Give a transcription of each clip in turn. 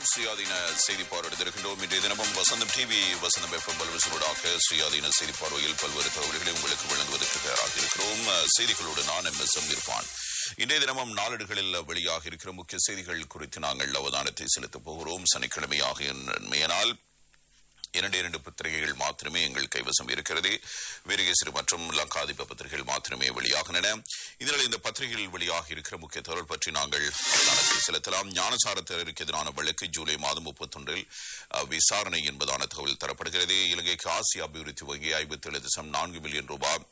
சுயாதீன செய்தி பார்வையிட்டிருக்கின்றோம் இன்றைய தினமும் வசந்தம் டிவி வசந்தம் எஃப்எம் பல்வசூடாக சுயாதீன செய்தி பார்வையில் பல்வேறு தகவல்களை உங்களுக்கு வழங்குவதற்கு தயாராக இருக்கிறோம் செய்திகளோடு நான் எம் எஸ் எம் இர்ஃபான் இன்றைய தினமும் நாளிடுகளில் வெளியாக இருக்கிற முக்கிய செய்திகள் குறித்து நாங்கள் அவதானத்தை செலுத்தப் போகிறோம் சனிக்கிழமையாக மேனால் இரண்டு இரண்டு பத்திரிகைகள் மாத்திரமே எங்கள் கைவசம் இருக்கிறது வீரகேசரி மற்றும் லங்காதிப பத்திரிகைகள் மாத்திரமே வெளியாகின்றன இதனால் இந்த பத்திரிகைகளில் வெளியாக இருக்கிற முக்கிய தகவல் பற்றி நாங்கள் அவதானத்தை செலுத்தலாம் ஞானசாரத்திற்கு எதிரான வழக்கு ஜூலை மாதம் முப்பத்தொன்றில் விசாரணை என்பதான தகவல் தரப்படுகிறது இலங்கைக்கு ஆசிய அபிவிருத்தி வங்கி ஐம்பத்தி ஏழு தசம் நான்கு மில்லியன் ரூபாய்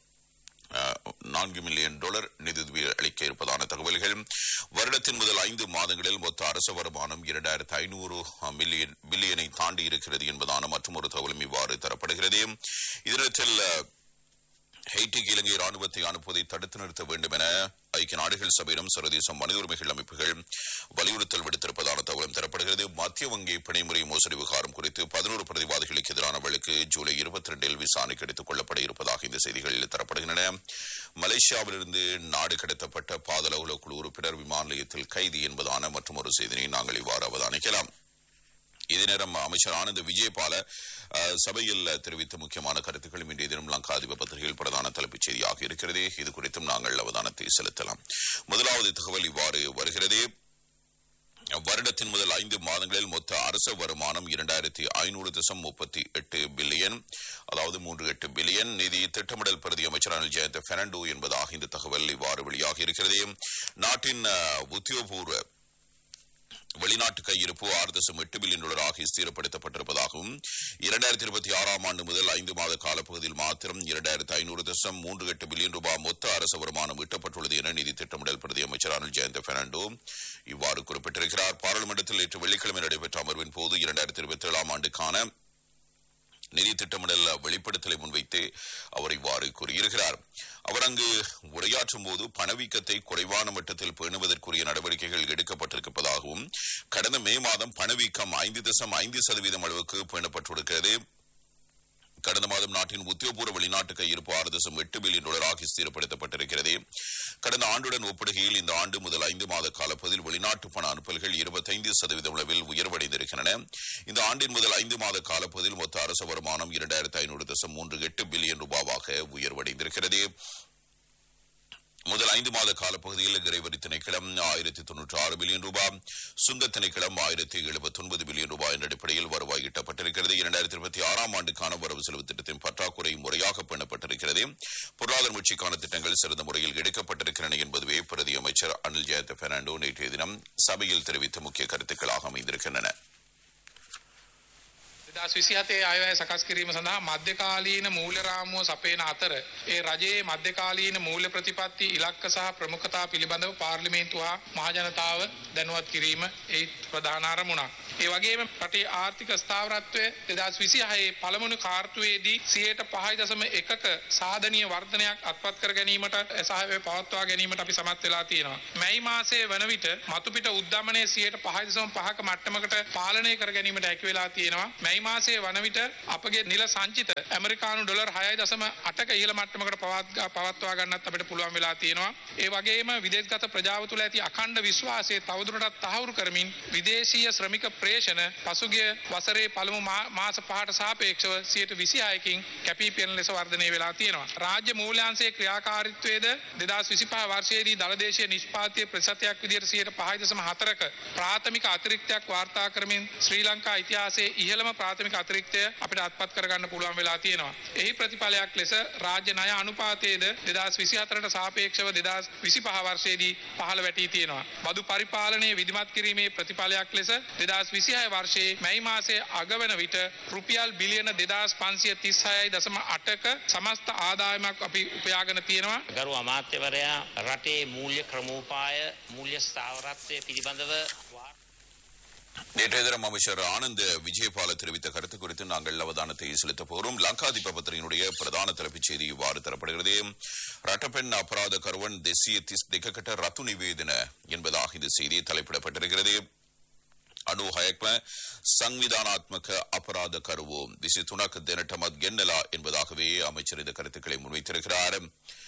நான்கு மில்லியன் டாலர் நிதியுதவி அளிக்க இருப்பதான தகவல்கள் வருடத்தின் முதல் ஐந்து மாதங்களில் மொத்த அரசு வருமானம் இரண்டாயிரத்து ஐநூறு மில்லியன் பில்லியனை தாண்டி இருக்கிறது என்பதான மற்றும் ஒரு தகவலும் இவ்வாறு தரப்படுகிறது இதனத்தில் ஹெய்டிக்கு இலங்கை ராணுவத்தை அனுப்புவதை தடுத்து நிறுத்த வேண்டும் என ஐக்கிய நாடுகள் சபையிடம் சர்வதேச மனித உரிமைகள் அமைப்புகள் வலியுறுத்தல் விடுத்திருப்பதான தகவலும் தரப்படுகிறது மத்திய வங்கி பிணைமுறை மோசடி விவகாரம் குறித்து பதினோரு பிரதிவாதிகளுக்கு எதிரான வழக்கு ஜூலை இருபத்தி ரெண்டில் விசாரணைக்கு எடுத்துக் கொள்ளப்பட இருப்பதாக இந்த செய்திகளில் தரப்படுகின்றன மலேசியாவிலிருந்து நாடு கடத்தப்பட்ட பாதள உலக குழு உறுப்பினர் விமான நிலையத்தில் கைது என்பதான மற்றும் ஒரு செய்தியை நாங்கள் இவ்வாறு அவதானிக்கலாம் இதே நேரம் அமைச்சர் ஆனந்த் விஜயபால சபையில் தெரிவித்த முக்கியமான கருத்துக்களும் இன்றைய தினம் லங்காதிப பத்திரிகையில் பிரதான தலைப்புச் செய்தியாக இருக்கிறது இது குறித்தும் நாங்கள் அவதானத்தை செலுத்தலாம் முதலாவது தகவல் இவ்வாறு வருகிறது வருடத்தின் முதல் ஐந்து மாதங்களில் மொத்த அரச வருமானம் இரண்டாயிரத்தி ஐநூறு தசம் முப்பத்தி எட்டு பில்லியன் அதாவது மூன்று எட்டு பில்லியன் நிதி திட்டமிடல் பிரதி அமைச்சர் அனில் ஜெயந்த் பெர்னாண்டோ என்பதாக இந்த தகவல் இவ்வாறு வெளியாக இருக்கிறது நாட்டின் உத்தியோகபூர்வ வெளிநாட்டு கையிருப்பு ஆறு தசம் எட்டு பில்லியன் டாலராக ஸ்திரப்படுத்தப்பட்டிருப்பதாகவும் இரண்டாயிரத்தி இருபத்தி ஆறாம் ஆண்டு முதல் ஐந்து மாத காலப்பகுதியில் மாத்திரம் இரண்டாயிரத்தி ஐநூறு தசம் மூன்று எட்டு பில்லியன் ரூபாய் மொத்த அரசு வருமானம் ஈட்டப்பட்டுள்ளது என நிதி திட்டமிடல் பிரதி அமைச்சர் அனில் ஜெயந்த் பெர்னாண்டோ இவ்வாறு குறிப்பிட்டிருக்கிறார் பாராளுமன்றத்தில் நேற்று வெள்ளிக்கிழமை நடைபெற்ற அமர்வின் போது இரண்டாயிரத்தி இருபத்தி ஏழாம் ஆண்டுக்கான நிதி திட்டமிடல் வெளிப்படுத்தலை முன்வைத்து அவர் இவ்வாறு கூறியிருக்கிறார் அவர் அங்கு உரையாற்றும் போது பணவீக்கத்தை குறைவான மட்டத்தில் பேணுவதற்குரிய நடவடிக்கைகள் எடுக்கப்பட்டிருப்பதாகவும் கடந்த மே மாதம் பணவீக்கம் ஐந்து தசம் ஐந்து சதவீதம் அளவுக்கு பேணப்பட்டிருக்கிறது கடந்த மாதம் நாட்டின் உத்தியோகபூர்வ வெளிநாட்டு கையிருப்பு ஆறு தசம் எட்டு பில்லியன் டாலராக ஸ்திரப்படுத்தப்பட்டிருக்கிறது கடந்த ஆண்டுடன் ஒப்பிடுகையில் இந்த ஆண்டு முதல் ஐந்து மாத காலப்பகுதியில் வெளிநாட்டு பண அனுப்பல்கள் இருபத்தைந்து சதவீதம் அளவில் உயர்வடைந்திருக்கின்றன இந்த ஆண்டின் முதல் ஐந்து மாத காலப்பகுதியில் மொத்த அரசு வருமானம் இரண்டாயிரத்து ஐநூறு தசம் மூன்று எட்டு பில்லியன் ரூபாவாக உயர்வடைந்திருக்கிறது முதல் ஐந்து மாத காலப்பகுதியில் இறைவரி திணைக்களம் ஆயிரத்தி தொன்னூற்றி ஆறு பில்லியன் ரூபாய் சுங்க திணைக்களம் ஆயிரத்தி எழுபத்தி ஒன்பது பில்லியன் ரூபாய் என்ற அடிப்படையில் வருவாய் ஈட்டப்பட்டிருக்கிறது இரண்டாயிரத்தி இருபத்தி ஆறாம் ஆண்டுக்கான வரவு செலவு திட்டத்தின் பற்றாக்குறை முறையாக பெண்ணப்பட்டிருக்கிறது பொருளாதார முயற்சிக்கான திட்டங்கள் சிறந்த முறையில் எடுக்கப்பட்டிருக்கின்றன என்பதுவே பிரதி அமைச்சர் அனில் ஜெயந்த் பெர்னாண்டோ நேற்றைய தினம் சபையில் தெரிவித்த முக்கிய கருத்துக்களாக அமைந்திருக்கின்றன දස් විසිහතේ අයවැය සකස් කිරීම සඳහා මධ්‍යකාලීන මූල්‍ය රාමුව සපයන අතර ඒ රජයේ මධ්‍යකාලීන මූල්‍ය ප්‍රතිපත්ති ඉලක්ක සහ ප්‍රමුඛතා පිළිබඳව පාර්ලිමේන්තුව හා මහජනතාව දැනුවත් කිරීම ඒ ප්‍රධාන අරමුණක්. ඒ වගේම රටේ ආර්ථික ස්ථාවරත්වය දෙදස් විසිහයේ පළමුණු කාර්තුවේදී සියයට පහයි දසම එකක සාධනීය වර්ධනයක් අත්පත් කර ගැනීමට සහය පවත්වා ගැනීමට අපි සමත් වෙලා තියෙනවා. මැයි මාසයේ වන විට මතුපිට උද්දමනය සියයට පහයි දසම පහක මට්ටමකට පාලනය කර ගැනීමට හැකි වෙලා තියෙනවා. මැයි මාසයේ වන විට අපගේ නිල සංචිත ඇමරිකානු ඩොලර් 6.8ක ඉහළ මට්ටමකට පවත්වා ගන්නත් අපිට පුළුවන් වෙලා තියෙනවා. ඒ වගේම විදේශගත ප්‍රජාව තුළ ඇති අඛණ්ඩ විශ්වාසය තවදුරටත් තහවුරු කරමින් විදේශීය ශ්‍රමික ප්‍රේෂණ පසුගිය වසරේ පළමු මාස පහට සාපේක්ෂව 126කින් කැපී පෙනෙන ලෙස වර්ධනය වෙලා තියෙනවා. රාජ්‍ය මූල්‍යාංශයේ ක්‍රියාකාරීත්වයේද 2025 වර්ෂයේදී දළදේශීය නිෂ්පාදනයේ ප්‍රතිශතයක් විදිහට 5.4ක ප්‍රාථමික අතිරික්තයක් වාර්තා කරමින් ශ්‍රී ලංකා ඉතිහාසයේ ඉහළම ප්‍රාථමික අතිරික්තය අපිට අත්පත් කරගන්න පුළුවන් වෙලා තියෙනවා. එහි ප්‍රතිඵලයක් ලෙස රාජ්‍ය ණය අනුපාතයේද 2024ට සාපේක්ෂව 2025 වර්ෂයේදී පහළ වැටී තියෙනවා. බදු පරිපාලනයේ විධිමත් කිරීමේ ප්‍රතිඵලයක් ලෙස 2026 වර්ෂයේ මැයි මාසයේ අගවන විට රුපියල් බිලියන 2536.8ක සමස්ත ආදායමක් අපි උපයාගෙන තියෙනවා. ගරු අමාත්‍යවරයා රටේ මූල්‍ය ක්‍රමෝපාය මූල්‍ය ස්ථාවරත්වය පිළිබඳව நேற்றைய தினம் அமைச்சர் ஆனந்த் விஜயபால தெரிவித்த கருத்து குறித்து நாங்கள் அவதானத்தை செலுத்த போகிறோம் லங்காதிப பத்திரிகையினுடைய பிரதான தலைப்புச் செய்தி இவ்வாறு தரப்படுகிறது ரட்டப்பெண் அபராத கருவன் தேசிய திக்கட்ட ரத்து நிவேதன என்பதாக இந்த செய்தி தலைப்பிடப்பட்டிருக்கிறது අඩු හයක්ම සංවිධානාත්මක අපරාධ කරුවෝ විසි තුනක් දෙනටමත් ගෙන්නලා என்பதாகவே அமைச்சர் இந்த கருத்துக்களை முன்வைத்திருக்கிறார்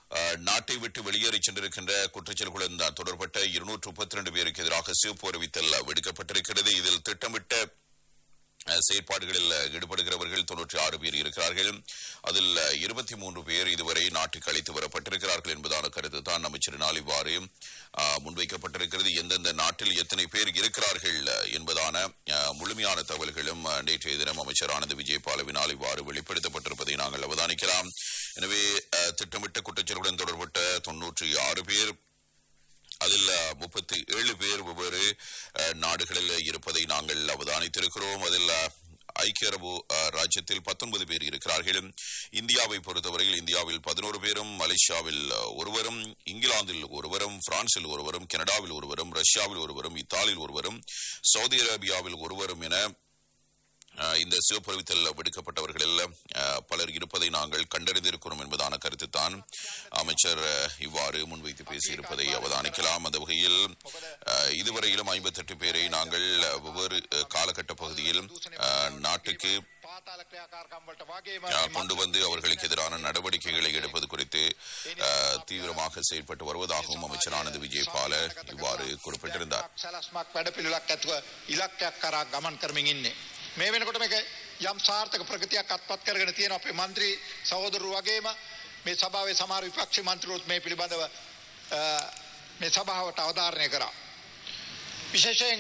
அஹ், நாட்டை விட்டு வெளியேறி சென்றிருக்கின்ற குற்றச்செயல்களுடன் தொடர்பட்ட இருநூற்று முப்பத்தி ரெண்டு பேருக்கு எதிராக சிவப்பு அறிவித்தல் விடுக்கப்பட்டிருக்கிறது இதில் திட்டமிட்ட அஹ், செயற்பாடுகளில் ஈடுபடுகிறவர்கள் தொன்னூற்றி ஆறு பேர் இருக்கிறார்கள் அதில் இருபத்தி மூன்று பேர் இதுவரை நாட்டுக்கு அழைத்து வரப்பட்டிருக்கிறார்கள் என்பதான கருத்து தான் அமைச்சரினால் இவ்வாறு அஹ், முன்வைக்கப்பட்டிருக்கிறது எந்தெந்த நாட்டில் எத்தனை பேர் இருக்கிறார்கள் அஹ், என்பதான அஹ், முழுமையான தகவல்களும் அஹ், நேற்றைய தினம் அமைச்சர் ஆனந்த் விஜயபாலவினால் இவ்வாறு வெளிப்படுத்தப்பட்டிருப்பதை நாங்கள் அவதானிக்கலாம் எனவே அஹ், திட்டமிட்ட குற்றச்செயலுடன் தொடர்பட்ட தொன்னூற்றி ஆறு பேர் அதில் முப்பத்தி ஏழு பேர் வெவ்வேறு அஹ், நாடுகளில் இருப்பதை நாங்கள் அவதானித்திருக்கிறோம் அதில் அஹ், ஐக்கிய அரபு அஹ், ராஜ்யத்தில் பத்தொன்பது பேர் இருக்கிறார்கள் இந்தியாவை பொறுத்தவரையில் இந்தியாவில் பதினோரு பேரும் மலேசியாவில் அஹ், ஒருவரும் இங்கிலாந்தில் ஒருவரும் பிரான்சில் ஒருவரும் கனடாவில் ஒருவரும் ரஷ்யாவில் ஒருவரும் இத்தாலியில் ஒருவரும் சவுதி அரேபியாவில் ஒருவரும் என அஹ், இந்த சிவப்புறவித்தல் விடுக்கப்பட்டவர்களில் அஹ், பலர் இருப்பதை நாங்கள் கண்டறிந்திருக்கிறோம் என்பதான கருத்து தான் அமைச்சர் அஹ், இவ்வாறு முன்வைத்து பேசியிருப்பதை அவதானிக்கலாம் அந்த வகையில் அஹ், இதுவரையிலும் ஐம்பத்தெட்டு பேரை நாங்கள் அஹ், வெவ்வேறு அஹ், காலகட்ட பகுதியில் அஹ், நாட்டுக்கு පාතාල ක්‍රියාකාරකම් වලට වගේම அஹ், கொண்டு வந்து அவர்களுக்கு எதிரான நடவடிக்கைகளை எடுப்பது குறித்து அஹ், தீவிரமாக செயல்பட்டு வருவதாகவும் அமைச்சர் ஆனந்த் விஜயபால இவ்வாறு குறிப்பிட்டிருந்தார் සැලස්මක් වැඩපිළිවෙලක් ඇතුව ඉලක්කයක් කරා ගමන් කරමින් ඉන්නේ. මේ වෙනකොට මේක යම් සාර්ථක ප්‍රගතියක් අත්පත් කරගෙන තියෙන අපේ මන්ත්‍රී සහෝදරු වගේම මේ සභාවේ සමහර විපක්ෂ මන්ත්‍රීවරුත් මේ පිළිබඳව අ, මේ සභාවට අවධාරණය කරා. විශේෂයෙන්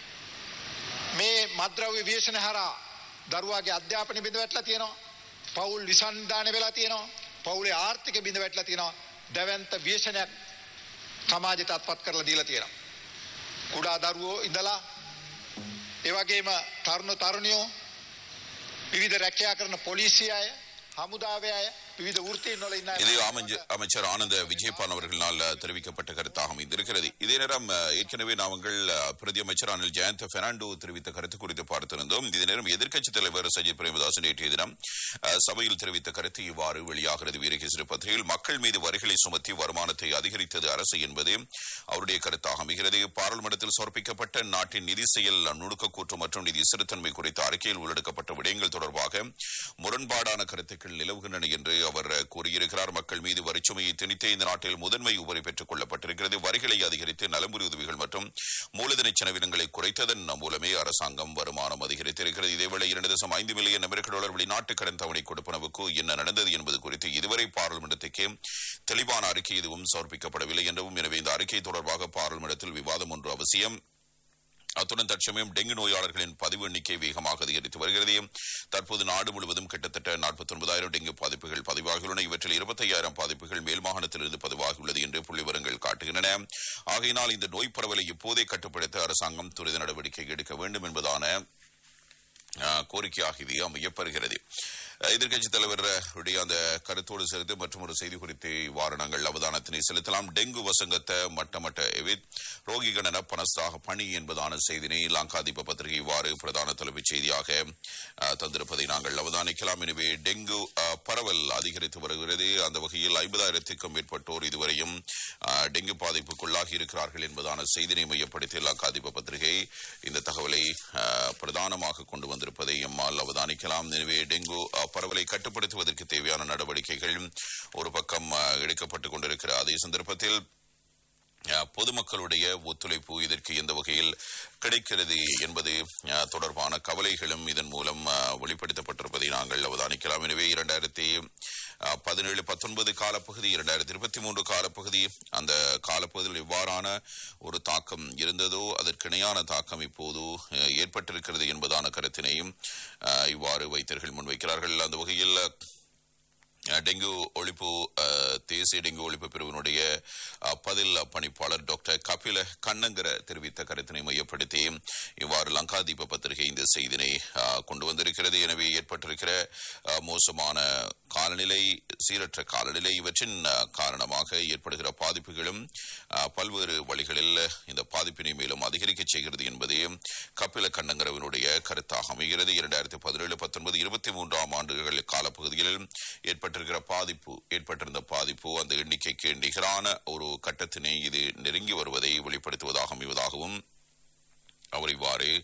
මේ මද්‍රව්‍ය ව්‍යසන හරහා දරුවාගේ අධ්‍යාපනය බිඳ වැටලා තියෙනවා. පවුල් විසන්ධානය වෙලා තියෙනවා. පවුලේ ආර්ථික බිඳ වැටලා තියෙනවා. දැවැන්ත ව්‍යසනයක් සමාජයට අත්පත් කරලා දීලා තියෙනවා. කුඩා දරුවෝ ඉඳලා ඒ වගේම තරුණ තරුණියෝ විවිධ රැකියා කරන පොලිසිය අය හමුදාවේ අය විවිධ වෘත්තීන් වල ඉන්න අය இது அமைஞ்ச- அமைச்சர் ஆனந்த விஜயபால் அவர்களால் அஹ், தெரிவிக்கப்பட்ட கருத்தாக அமைந்திருக்கிறது இதே நேரம் அஹ், ஏற்கனவே நாங்கள் அஹ், பிரதி அமைச்சர் அனில் ஜெயந்த் பெர்னாண்டோ தெரிவித்த கருத்து குறித்து பார்த்திருந்தோம் இதே நேரம் எதிர்க்கட்சித் தலைவர் சஜித் பிரேமதாஸ் நேற்றைய தினம் அஹ், சபையில் தெரிவித்த கருத்து இவ்வாறு வெளியாகிறது வீரகேசரி பத்திரிகையில் மக்கள் மீது வரிகளை சுமத்தி வருமானத்தை அதிகரித்தது அரசு என்பது அவருடைய கருத்தாக அமைகிறது பாராளுமன்றத்தில் சமர்ப்பிக்கப்பட்ட நாட்டின் நிதி செயல் நுணுக்கக்கூற்று மற்றும் நிதி சிறுத்தன்மை குறித்த அறிக்கையில் உள்ளடக்கப்பட்ட விடயங்கள் தொடர்பாக முரண்பாடான கருத்துக்கள் நிலவுகின்றன என்று அவர் கூறியிருக்கிறார் மக்கள் மீது வரிச்சுமையை திணித்தே இந்த நாட்டில் முதன்மை உபரி பெற்றுக் கொள்ளப்பட்டிருக்கிறது வரிகளை அதிகரித்து நலம்புரி உதவிகள் மற்றும் மூலதன செலவினங்களை குறைத்ததன் மூலமே அரசாங்கம் வருமானம் அதிகரித்திருக்கிறது இதேவேளை இரண்டு தசம் ஐந்து மில்லியன் அமெரிக்க டாலர் வெளிநாட்டு கடன் தவணை கொடுப்பனவுக்கு என்ன நடந்தது என்பது குறித்து இதுவரை பாராளுமன்றத்துக்கு தெளிவான அறிக்கை எதுவும் சமர்ப்பிக்கப்படவில்லை என்றும் எனவே இந்த அறிக்கை தொடர்பாக பாராளுமன்றத்தில் விவாதம் ஒன்று அவசியம் அத்துடன் தற்சமயம் டெங்கு நோயாளர்களின் பதிவு எண்ணிக்கை வேகமாக அதிகரித்து வருகிறது தற்போது நாடு முழுவதும் கிட்டத்தட்ட நாற்பத்தி ஒன்பதாயிரம் டெங்கு பாதிப்புகள் பதிவாகியுள்ளன இவற்றில் இருபத்தையாயிரம் பாதிப்புகள் மேல் மாகாணத்திலிருந்து பதிவாகியுள்ளது என்று புள்ளிவிவரங்கள் காட்டுகின்றன ஆகையினால் இந்த நோய் பரவலை இப்போதே கட்டுப்படுத்த அரசாங்கம் துரித நடவடிக்கை எடுக்க வேண்டும் என்பதான அஹ், கோரிக்கையாக இது அமையப்பெறுகிறது அஹ், எதிர்க்கட்சித் தலைவர் உடைய அந்த கருத்தோடு சேர்த்து மற்றும் ஒரு செய்தி குறித்து இவ்வாறு நாங்கள் அவதானத்தினை செலுத்தலாம் டெங்கு வசங்கத்த மட்டமட்ட எவித் ரோகி கணன பனஸ்தாக பணி என்பதான செய்தினை லங்காதீப பத்திரிகை இவ்வாறு பிரதான தலைமைச் செய்தியாக அஹ், தந்திருப்பதை நாங்கள் அவதானிக்கலாம் எனவே டெங்கு அஹ், பரவல் அதிகரித்து வருகிறது அந்த வகையில் ஐம்பதாயிரத்திற்கும் மேற்பட்டோர் இதுவரையும் அஹ், டெங்கு பாதிப்புக்குள்ளாகி இருக்கிறார்கள் என்பதான செய்தினை மையப்படுத்தி லங்காதீப பத்திரிகை இந்த தகவலை அஹ், பிரதானமாக கொண்டு வந்திருப்பதை எம்மால் அவதானிக்கலாம் எனவே டெங்கு அஹ், பரவலை கட்டுப்படுத்துவதற்கு தேவையான நடவடிக்கைகள் ஒரு பக்கம் அஹ், எடுக்கப்பட்டுக் கொண்டிருக்கிற அதே சந்தர்ப்பத்தில் அஹ், பொதுமக்களுடைய ஒத்துழைப்பு இதற்கு எந்த வகையில் கிடைக்கிறது என்பது அஹ், தொடர்பான கவலைகளும் இதன் மூலம் அஹ், வெளிப்படுத்தப்பட்டிருப்பதை நாங்கள் அவதானிக்கலாம் எனவே இரண்டாயிரத்தி பதினேழு பத்தொன்பது காலப்பகுதி இரண்டாயிரத்தி இருபத்தி மூன்று காலப்பகுதி அந்த காலப்பகுதியில் இவ்வாறான ஒரு தாக்கம் இருந்ததோ அதற்கிணையான தாக்கம் இப்போது அஹ், ஏற்பட்டிருக்கிறது என்பதான கருத்தினையும் அஹ், இவ்வாறு வைத்தர்கள் முன்வைக்கிறார்கள் அந்த வகையில் அஹ், டெங்கு ஒழிப்பு அஹ், தேசிய டெங்கு ஒழிப்பு பிரிவினுடைய அஹ், பதில் பணிப்பாளர் டாக்டர் கபில கண்ணங்கர தெரிவித்த கருத்தினை மையப்படுத்தி இவ்வாறு லங்காதீப பத்திரிகை இந்த செய்தினை அஹ், கொண்டு வந்திருக்கிறது எனவே ஏற்பட்டிருக்கிற அஹ், மோசமான காலநிலை சீரற்ற காலநிலை இவற்றின் அஹ், காரணமாக ஏற்படுகிற பாதிப்புகளும் அஹ், பல்வேறு வழிகளில் இந்த பாதிப்பினை மேலும் அதிகரிக்க செய்கிறது என்பதே கபில கண்ணங்கரவினுடைய கருத்தாக அமைகிறது இரண்டாயிரத்தி பதினேழு பத்தொன்பது இருபத்தி மூன்றாம் ஆண்டுகள் காலப்பகுதியில் ஏற்பட்டிருக்கிற பாதிப்பு ஏற்பட்டிருந்த பாதிப்பு அந்த எண்ணிக்கைக்கு நிகரான ஒரு கட்டத்தினை இது நெருங்கி வருவதை வெளிப்படுத்துவதாக அமைவதாகவும் அவர் இவ்வாறு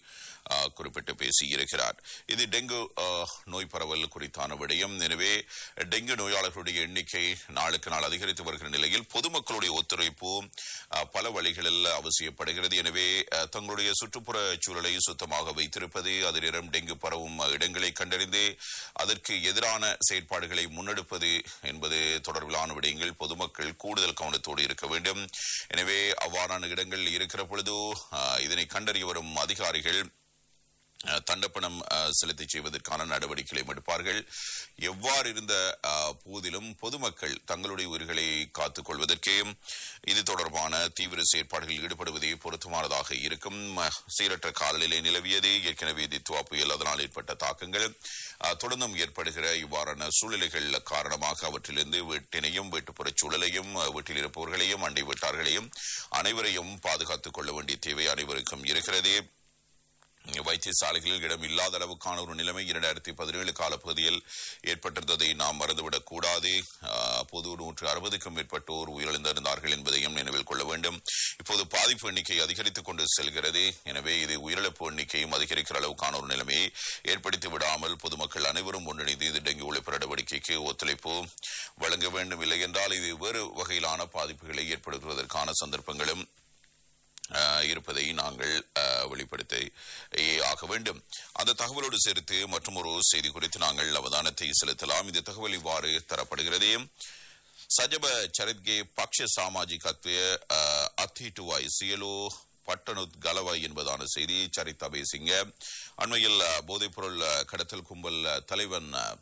அஹ், குறிப்பிட்டு பேசியிருக்கிறார் இது டெங்கு அஹ், நோய் பரவல் குறித்தான விடயம் எனவே டெங்கு நோயாளர்களுடைய எண்ணிக்கை நாளுக்கு நாள் அதிகரித்து வருகிற நிலையில் பொதுமக்களுடைய ஒத்துழைப்பு அஹ், பல வழிகளில் அவசியப்படுகிறது எனவே அஹ், தங்களுடைய சுற்றுப்புற சூழலை சுத்தமாக வைத்திருப்பது அதிலிடம் டெங்கு பரவும் இடங்களை கண்டறிந்து அதற்கு எதிரான செயற்பாடுகளை முன்னெடுப்பது என்பது தொடர்பிலான விடயங்கள் பொதுமக்கள் கூடுதல் கவனத்தோடு இருக்க வேண்டும் எனவே அவ்வாறான இடங்கள் இருக்கிற பொழுது அஹ், இதனை கண்டறிய வரும் அதிகாரிகள் அஹ், தண்டப்பணம் அஹ், செலுத்தி செய்வதற்கான நடவடிக்கைகளை எடுப்பார்கள் எவ்வாறு இருந்த அஹ், போதிலும் பொதுமக்கள் தங்களுடைய உயிர்களை காத்துக் கொள்வதற்கே இது தொடர்பான தீவிர செயற்பாடுகளில் ஈடுபடுவதே பொருத்தமானதாக இருக்கும் அஹ், சீரற்ற காலநிலை நிலவியது ஏற்கனவே தித்வா புயல் அதனால் ஏற்பட்ட தாக்கங்கள் அஹ், தொடர்ந்தும் ஏற்படுகிற இவ்வாறான சூழ்நிலைகள் காரணமாக அவற்றிலிருந்து வீட்டினையும் வீட்டுப்புறச் சூழலையும் அஹ், வீட்டில் இருப்பவர்களையும் அண்டை வீட்டார்களையும் அனைவரையும் பாதுகாத்துக் கொள்ள வேண்டிய தேவை அனைவருக்கும் இருக்கிறது வைத்தியசாலைகளில் இடம் இல்லாத அளவுக்கான ஒரு நிலைமை இரண்டாயிரத்தி பதினேழு காலப்பகுதியில் ஏற்பட்டிருந்ததை நாம் மறந்துவிடக் கூடாது ஆஹ், அப்போது நூற்று அறுபதுக்கும் மேற்பட்டோர் உயிரிழந்திருந்தார்கள் என்பதையும் நினைவில் கொள்ள வேண்டும் இப்போது பாதிப்பு எண்ணிக்கை அதிகரித்துக் கொண்டு செல்கிறது எனவே இது உயிரிழப்பு எண்ணிக்கையும் அதிகரிக்கிற அளவுக்கான ஒரு நிலைமையை ஏற்படுத்தி விடாமல் பொதுமக்கள் அனைவரும் ஒன்றிணைந்து இது டெங்கு ஒழிப்பு நடவடிக்கைக்கு ஒத்துழைப்பு வழங்க வேண்டும் இல்லை என்றால் இது வேறு வகையிலான பாதிப்புகளை ஏற்படுத்துவதற்கான சந்தர்ப்பங்களும் ஆஹ் இருப்பதை நாங்கள் ஆஹ் வெளிப்படுத்த ஆக வேண்டும் அந்த தகவலோடு சேர்த்து மற்றும் ஒரு செய்தி குறித்து நாங்கள் அவதானத்தை செலுத்தலாம் இந்த தகவல் இவ்வாறு தரப்படுகிறது சஜப சரித்கே பக்ஷ சாமாஜிகத்வ அத்திட்டுவாய் சியலோ பட்டணுத் கலவாய் என்பதான செய்தி சரிதா பேசிங்க அண்மையில் ஆஹ், போதைப்பொருள் ஆஹ், கடத்தல் கும்பல் ஆஹ், தலைவன் ஆஹ்,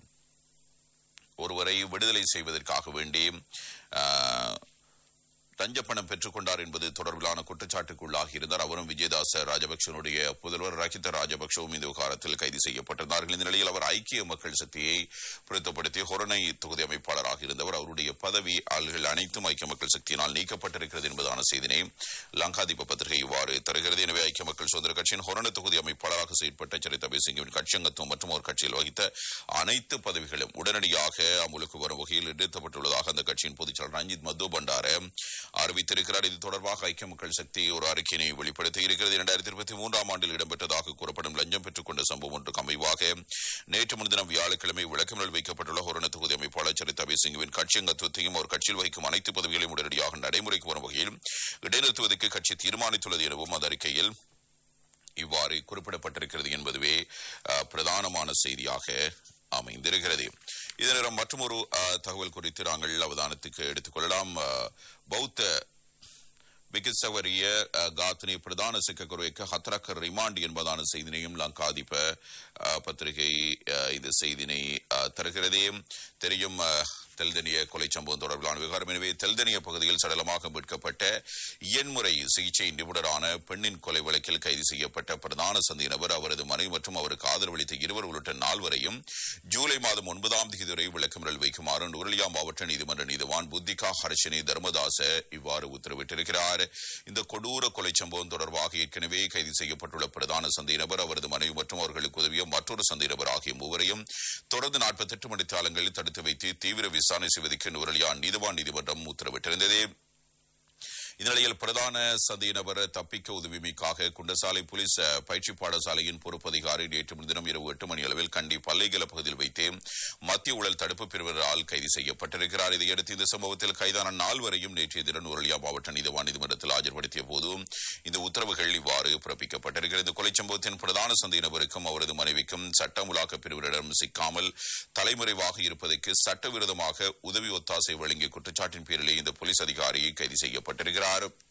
ஒருவரை விடுதலை செய்வதற்காக வேண்டி ஆஹ், லஞ்ச பணம் பெற்றுக் கொண்டார் என்பது தொடர்பிலான குற்றச்சாட்டுக்குள்ளாகி இருந்தார் அவரும் விஜயதாச ராஜபக்சனுடைய புதல்வர் ரகித ராஜபக்சவும் இந்த விவகாரத்தில் கைது செய்யப்பட்டிருந்தார்கள் இந்த நிலையில் அவர் ஐக்கிய மக்கள் சக்தியை பொருத்தப்படுத்தி ஹொரணை தொகுதி அமைப்பாளராக இருந்தவர் அவருடைய பதவி ஆள்கள் அனைத்தும் ஐக்கிய மக்கள் சக்தியினால் நீக்கப்பட்டிருக்கிறது என்பதான செய்தினை லங்காதீப பத்திரிகை இவ்வாறு தருகிறது எனவே ஐக்கிய மக்கள் சுதந்திர கட்சியின் ஹொரண தொகுதி அமைப்பாளராக செயற்பட்ட சரிதா பேசிங்கின் கட்சி அங்கத்துவம் மற்றும் ஒரு கட்சியில் வகித்த அனைத்து பதவிகளும் உடனடியாக அமுலுக்கு வரும் வகையில் நிறுத்தப்பட்டுள்ளதாக அந்த கட்சியின் பொதுச்செயலர் ரஞ்சித் மது பண்டார அறிவித்திருக்கிறார் இது தொடர்பாக ஐக்கிய மக்கள் சக்தி ஒரு அறிக்கையினை வெளிப்படுத்தி இருக்கிறது இரண்டாயிரத்தி இருபத்தி மூன்றாம் ஆண்டில் இடம்பெற்றதாக கூறப்படும் லஞ்சம் பெற்றுக் கொண்ட சம்பவம் ஒன்றுக்கு அமைவாக நேற்று முன்தினம் வியாழக்கிழமை விளக்கமில் வைக்கப்பட்டுள்ள ஹொரண தொகுதி அமைப்பாளர் சரிதா பேசிங்குவின் கட்சி அங்கத்துவத்தையும் அவர் கட்சியில் வகிக்கும் அனைத்து பதவிகளையும் உடனடியாக நடைமுறைக்கு வரும் வகையில் இடைநிறுத்துவதற்கு கட்சி தீர்மானித்துள்ளது எனவும் அந்த அறிக்கையில் இவ்வாறு குறிப்பிடப்பட்டிருக்கிறது என்பதுவே அஹ், பிரதானமான செய்தியாக அமைந்திருக்கிறது இதனிடம் மற்றொரு அஹ், தகவல் குறித்து நாங்கள் அவதானத்துக்கு எடுத்துக்கொள்ளலாம் அஹ், பௌத்த விகிசவரிய அஹ், காத்னி பிரதான சிக்கக்குருவைக்கு ஹத்ரக் ரிமாண்ட் என்பதான செய்தினையும் லங்காதிப அஹ், பத்திரிகை அஹ், இந்த செய்தினை அஹ், தருகிறது தெரியும் அஹ், தெல்தனிய கொலை சம்பவம் தொடர்பிலான விவகாரம் எனவே தெல்தனிய பகுதியில் சடலமாக மீட்கப்பட்ட இயன்முறை சிகிச்சை நிபுணரான பெண்ணின் கொலை வழக்கில் கைது செய்யப்பட்ட பிரதான சந்தியினவர் அவரது மனைவி மற்றும் அவருக்கு ஆதரவளித்த இருவர் உள்ளிட்ட நால்வரையும் ஜூலை மாதம் ஒன்பதாம் தேதி வரை விளக்கமறல் வைக்குமாறு நுரலியா மாவட்ட நீதிமன்ற நீதிவான் புத்திகா ஹர்ஷினி தர்மதாச இவ்வாறு உத்தரவிட்டிருக்கிறார் இந்த கொடூர கொலை சம்பவம் தொடர்பாக ஏற்கனவே கைது செய்யப்பட்டுள்ள பிரதான சந்தையினவர் அவரது மனைவி மற்றும் அவர்களுக்கு உதவிய மற்றொரு சந்தையினவர் ஆகிய மூவரையும் தொடர்ந்து நாற்பத்தி எட்டு மணித்தாளங்களில் தடுத்து வைத்து தீவிர விசாரணை செய்வதற்கு நுரலியா நீதிவான் நீதிமன்றம் உத்தரவிட்டிருந்தது இந்நிலையில் பிரதான சதியினவர் தப்பிக்க உதவிமைக்காக குண்டசாலை போலீஸ் அஹ், பயிற்சி பாடசாலையின் பொறுப்பதிகாரி நேற்று முன்தினம் இரவு எட்டு மணி அளவில் கண்டி பல்லைகல பகுதியில் வைத்து மத்திய ஊழல் தடுப்பு பிரிவினரால் கைது செய்யப்பட்டிருக்கிறார் இதையடுத்து இந்த சம்பவத்தில் கைதான நால்வரையும் நேற்றைய தினம் உரலியா மாவட்ட நீதிவான் நீதிமன்றத்தில் ஆஜர்படுத்திய போது இந்த உத்தரவுகள் இவ்வாறு பிறப்பிக்கப்பட்டிருக்கிறது இந்த கொலை சம்பவத்தின் பிரதான சந்தையினருக்கும் அவரது மனைவிக்கும் சட்ட அமுலாக்க பிரிவினரிடம் சிக்காமல் தலைமறைவாக இருப்பதற்கு சட்டவிரோதமாக உதவி ஒத்தாசை வழங்கிய குற்றச்சாட்டின் பேரிலே இந்த போலீஸ் அதிகாரி கைது செய்யப்பட்டிருக்கிறார்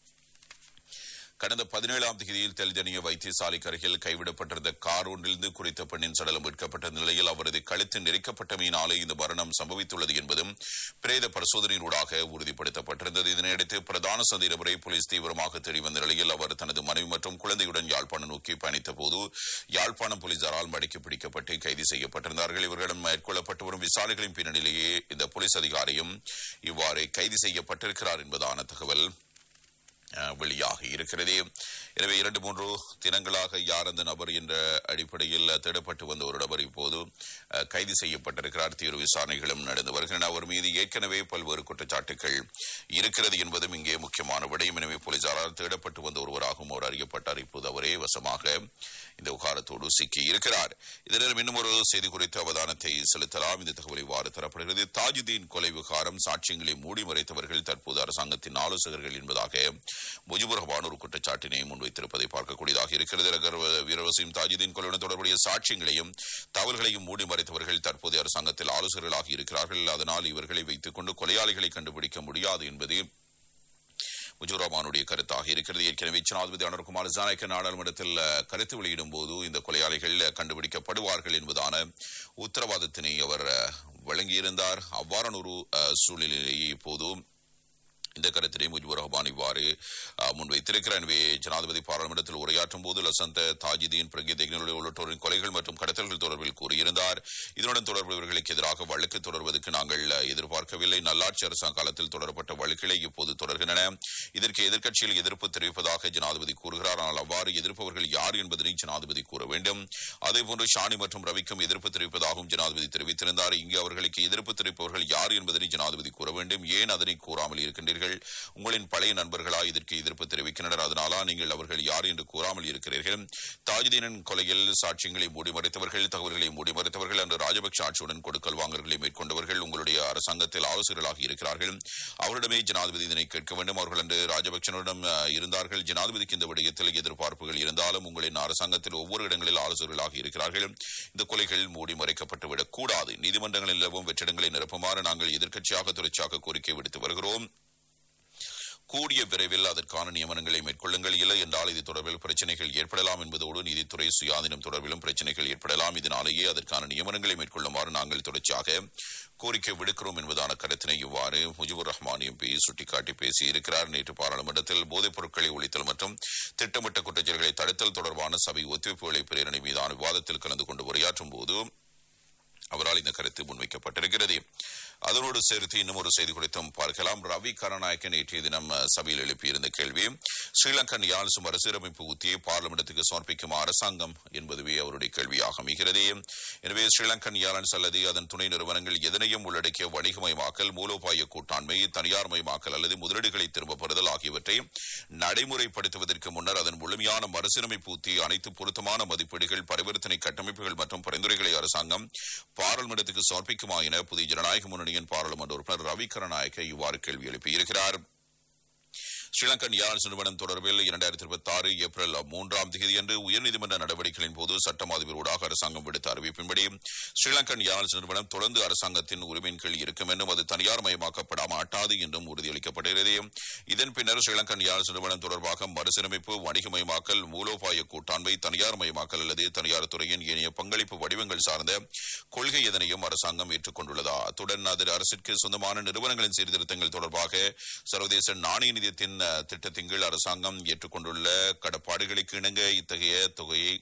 கடந்த பதினேழாம் தேதியில் தெல்ஜனிய வைத்தியசாலைக்கு அருகில் கைவிடப்பட்டிருந்த கார் ஒன்றிலிருந்து குறித்த பெண்ணின் சடலம் மீட்கப்பட்ட நிலையில் அவரது கழுத்து நெரிக்கப்பட்டமையினாலே இந்த மரணம் சம்பவித்துள்ளது என்பதும் பிரேத பரிசோதனையினூடாக உறுதிப்படுத்தப்பட்டிருந்தது இதனையடுத்து பிரதான சந்தேகமுறை போலீஸ் தீவிரமாக தேடி வந்த நிலையில் அவர் தனது மனைவி மற்றும் குழந்தையுடன் யாழ்ப்பாணம் நோக்கி பயணித்த போது யாழ்ப்பாணம் போலீசாரால் மடக்கி பிடிக்கப்பட்டு கைது செய்யப்பட்டிருந்தார்கள் இவர்களிடம் மேற்கொள்ளப்பட்டு வரும் விசாரணைகளின் பின்னணியிலேயே இந்த போலீஸ் அதிகாரியும் இவ்வாறு கைது செய்யப்பட்டிருக்கிறார் என்பதான தகவல் அஹ், வெளியாகி இருக்கிறது எனவே இரண்டு மூன்று தினங்களாக யார் அந்த நபர் என்ற அடிப்படையில் தேடப்பட்டு வந்த ஒரு நபர் இப்போது அஹ், கைது செய்யப்பட்டிருக்கிறார் தீவிர விசாரணைகளும் நடந்து வருகின்றன அவர் மீது ஏற்கனவே பல்வேறு குற்றச்சாட்டுகள் இருக்கிறது என்பதும் இங்கே முக்கியமான விடயம் எனவே போலீசாரால் தேடப்பட்டு வந்த ஒருவராகவும் அவர் அறியப்பட்டார் இப்போது அவரே வசமாக இந்த விவகாரத்தோடு சிக்கி இருக்கிறார் இதனிடம் இன்னும் ஒரு செய்தி குறித்து அவதானத்தை செலுத்தலாம் இந்த தகவல் இவ்வாறு தரப்படுகிறது தாஜுதீன் கொலை விவகாரம் சாட்சியங்களை மூடி மறைத்தவர்கள் தற்போது அரசாங்கத்தின் ஆலோசகர்கள் என்பதாக முஜிபுர் ரஹ்மான் ஒரு குற்றச்சாட்டினை முன்வைத்திருப்பதை பார்க்கக்கூடியதாக இருக்கிறது ரகர் வீரவசிம் தாஜுதீன் கொலையுடன் தொடர்புடைய சாட்சியங்களையும் தகவல்களையும் மூடி மறைத்தவர்கள் தற்போது அரசாங்கத்தில் ஆலோசகர்களாக இருக்கிறார்கள் அதனால் இவர்களை வைத்துக் கொண்டு கொலையாளிகளை கண்டுபிடிக்க முடியாது என்பது முஜுராமானுடைய கருத்தாக இருக்கிறது ஏற்கனவே ஜனாதிபதி அனுர்குமார் ஜானக நாடாளுமன்றத்தில் அஹ், கருத்து வெளியிடும் போது இந்த கொலையாளிகள் அஹ், கண்டுபிடிக்கப்படுவார்கள் என்பதான உத்தரவாதத்தினை அவர் அஹ், வழங்கியிருந்தார் அவ்வாறான ஒரு அஹ், சூழ்நிலையை இப்போது இந்த கருத்தினை முஜிபுர் ரஹ்மான் இவ்வாறு அஹ், முன்வைத்திருக்கிறார் எனவே ஜனாதிபதி பாராளுமன்றத்தில் உரையாற்றும் போது லசந்த தாஜிதீன் பிரகிதேகனுடைய உள்ளிட்டோரின் கொலைகள் மற்றும் கடத்தல்கள் தொடர்பில் கூறியிருந்தார் இதனுடன் தொடர்புடையவர்களுக்கு எதிராக வழக்கு தொடர்வதற்கு நாங்கள் அஹ், எதிர்பார்க்கவில்லை நல்லாட்சி அரசாங்க காலத்தில் தொடரப்பட்ட வழக்குகளை இப்போது தொடர்கின்றன இதற்கு எதிர்க்கட்சியில் எதிர்ப்பு தெரிவிப்பதாக ஜனாதிபதி கூறுகிறார் ஆனால் அவ்வாறு எதிர்ப்பவர்கள் யார் என்பதனை ஜனாதிபதி கூற வேண்டும் அதேபோன்று ஷானி மற்றும் ரவிக்கும் எதிர்ப்பு தெரிவிப்பதாகவும் ஜனாதிபதி தெரிவித்திருந்தார் இங்கு அவர்களுக்கு எதிர்ப்பு தெரிவிப்பவர்கள் யார் என்பதனை ஜனாதிபதி கூற வேண்டும் ஏன் அதனை கூறாமல் இருக்கின்றீர்கள் உங்களின் பழைய நண்பர்களா இதற்கு எதிர்ப்பு தெரிவிக்கின்றனர் அதனாலா நீங்கள் அவர்கள் யார் என்று கூறாமல் இருக்கிறீர்கள் தாஜுதீனின் கொலையில் சாட்சியங்களை மூடி மறைத்தவர்கள் தகவல்களை மூடி மறைத்தவர்கள் அன்று ராஜபக்ஷ ஆட்சியுடன் கொடுக்கல் வாங்கல்களை மேற்கொண்டவர்கள் உங்களுடைய அரசாங்கத்தில் ஆலோசகர்களாக இருக்கிறார்கள் அவரிடமே ஜனாதிபதி இதனை கேட்க வேண்டும் அவர்கள் அன்று ராஜபக்சனிடம் அஹ், இருந்தார்கள் ஜனாதிபதிக்கு இந்த விடயத்தில் எதிர்பார்ப்புகள் இருந்தாலும் உங்களின் அரசாங்கத்தில் ஒவ்வொரு இடங்களில் ஆலோசகர்களாக இருக்கிறார்கள் இந்த கொலைகள் மூடி மறைக்கப்பட்டுவிடக் கூடாது நீதிமன்றங்களில் நிலவும் வெற்றிடங்களை நிரப்புமாறு நாங்கள் எதிர்க்கட்சியாக தொடர்ச்சியாக கோரிக்கை விடுத்து வருகிறோம் கூடிய விரைவில் அதற்கான நியமனங்களை மேற்கொள்ளுங்கள் இல்லை என்றால் இது தொடர்பில் பிரச்சனைகள் ஏற்படலாம் என்பதோடு நீதித்துறை சுயாதீனம் தொடர்பிலும் பிரச்சனைகள் ஏற்படலாம் இதனாலேயே அதற்கான நியமனங்களை மேற்கொள்ளுமாறு நாங்கள் தொடர்ச்சியாக கோரிக்கை விடுக்கிறோம் என்பதான கருத்தினை இவ்வாறு முஜிபுர் ரஹ்மான் எம்பி சுட்டிக்காட்டி பேசியிருக்கிறார் நேற்று பாராளுமன்றத்தில் போதைப் பொருட்களை ஒழித்தல் மற்றும் திட்டமிட்ட குற்றச்செயல்களை தடுத்தல் தொடர்பான சபை ஒத்துழைப்புகளை பிரேரணை மீதான விவாதத்தில் கலந்து கொண்டு உரையாற்றும் போது அவரால் இந்த கருத்து முன்வைக்கப்பட்டிருக்கிறது அதனோடு சேர்த்து இன்னும் ஒரு செய்தி குறித்தும் பார்க்கலாம் ரவி கருணாயக்க நேற்றைய தினம் அஹ், சபையில் எழுப்பியிருந்த கேள்வி ஸ்ரீலங்கன் யாழ் மறுசீரமைப்பு உத்தியை பார்லிமெண்டத்துக்கு சமர்ப்பிக்கும் அரசாங்கம் என்பதுவே அவருடைய கேள்வியாக அமைகிறது எனவே ஸ்ரீலங்கன் ஏர்லைன்ஸ் அல்லது அதன் துணை நிறுவனங்கள் எதனையும் உள்ளடக்கிய வணிகமயமாக்கல் மூலோபாய கூட்டாண்மை தனியார்மயமாக்கல் அல்லது முதலீடுகளை திரும்பப் பெறுதல் ஆகியவற்றை நடைமுறைப்படுத்துவதற்கு முன்னர் அதன் முழுமையான மறுசீரமைப்பு உத்தி அனைத்து பொருத்தமான மதிப்பீடுகள் பரிவர்த்தனை கட்டமைப்புகள் மற்றும் பரிந்துரைகளை அரசாங்கம் பாராளுமன்றத்துக்கு சமர்ப்பிக்குமா என புதிய ஜனநாயக முன்னணியின் பாராளுமன்ற உறுப்பினர் ரவி கருணாயக்க இவ்வாறு கேள்வி எழுப்பியிருக்கிறார் ஸ்ரீலங்கன் ஏர்லைன்ஸ் நிறுவனம் தொடர்பில் இரண்டாயிரத்தி இருபத்தி ஆறு ஏப்ரல் மூன்றாம் தேதியன்று உயர்நீதிமன்ற நடவடிக்கைகளின் போது சட்டம் அதிபரோடாக அரசாங்கம் விடுத்த அறிவிப்பின்படி ஸ்ரீலங்கன் ஏர்லைன்ஸ் நிறுவனம் தொடர்ந்து அரசாங்கத்தின் உரிமையின் கீழ் இருக்கும் என்றும் அது தனியார் மயமாக்கப்பட மாட்டாது என்றும் உறுதியளிக்கப்படுகிறது இதன் பின்னர் ஸ்ரீலங்கன் ஏர்லைன்ஸ் நிறுவனம் தொடர்பாக மறுசீரமைப்பு வணிகமயமாக்கல் மூலோபாய கூட்டாண்மை தனியார் மயமாக்கல் அல்லது தனியார் துறையின் ஏனைய பங்களிப்பு வடிவங்கள் சார்ந்த கொள்கை எதனையும் அரசாங்கம் ஏற்றுக்கொண்டுள்ளதா அத்துடன் அதில் அரசிற்கு சொந்தமான நிறுவனங்களின் சீர்திருத்தங்கள் தொடர்பாக சர்வதேச நாணய நிதியத்தின் அஹ், திட்டத்தின் கீழ் அரசாங்கம் ஏற்றுக்கொண்டுள்ள கடப்பாடுகளுக்கு இணங்க இத்தகைய தொகையை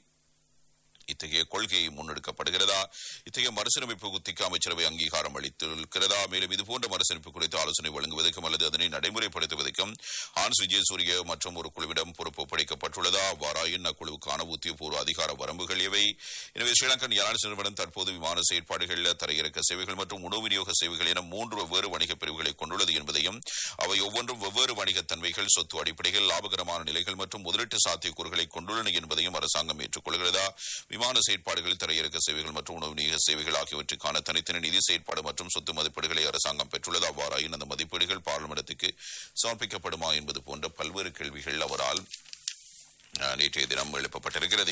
இத்தகைய கொள்கை முன்னெடுக்கப்படுகிறதா இத்தகைய மறுசீரமைப்பு உத்திக்கு அமைச்சரவை அங்கீகாரம் அளித்திருக்கிறதா மேலும் இதுபோன்ற மறுசீரமைப்பு குறித்து ஆலோசனை வழங்குவதற்கும் அல்லது அதனை நடைமுறைப்படுத்துவதற்கும் ஹான்ஸ் விஜயசூரிய மற்றும் ஒரு குழுவிடம் பொறுப்பு ஒப்படைக்கப்பட்டுள்ளதா அவ்வாறாயின் அக்குழுவுக்கான உத்தியபூர்வ அதிகார வரம்புகள் எவை எனவே ஸ்ரீலங்கன் ஏர்லைன்ஸ் நிறுவனம் தற்போது விமான செயற்பாடுகள் தரையிறக்க சேவைகள் மற்றும் உணவு விநியோக சேவைகள் என மூன்று வெவ்வேறு வணிக பிரிவுகளை கொண்டுள்ளது என்பதையும் அவை ஒவ்வொன்றும் வெவ்வேறு வணிகத் தன்மைகள் சொத்து அடிப்படைகள் லாபகரமான நிலைகள் மற்றும் முதலீட்டு சாத்தியக்கூறுகளை கொண்டுள்ளன என்பதையும் அரசாங்கம் ஏற்றுக்கொள்கிறதா விமான செயற்பாடுகள் தரையிறக்க சேவைகள் மற்றும் உணவு விநியோக சேவைகள் ஆகியவற்றுக்கான தனித்தனி நிதி செயற்பாடு மற்றும் சொத்து மதிப்பீடுகளை அரசாங்கம் பெற்றுள்ளது அவ்வாறாயின் அந்த மதிப்பீடுகள் பார்லிமெண்டத்துக்கு சமர்ப்பிக்கப்படுமா என்பது போன்ற பல்வேறு கேள்விகள் அவரால் அஹ், நேற்றைய தினம் எழுப்பப்பட்டிருக்கிறது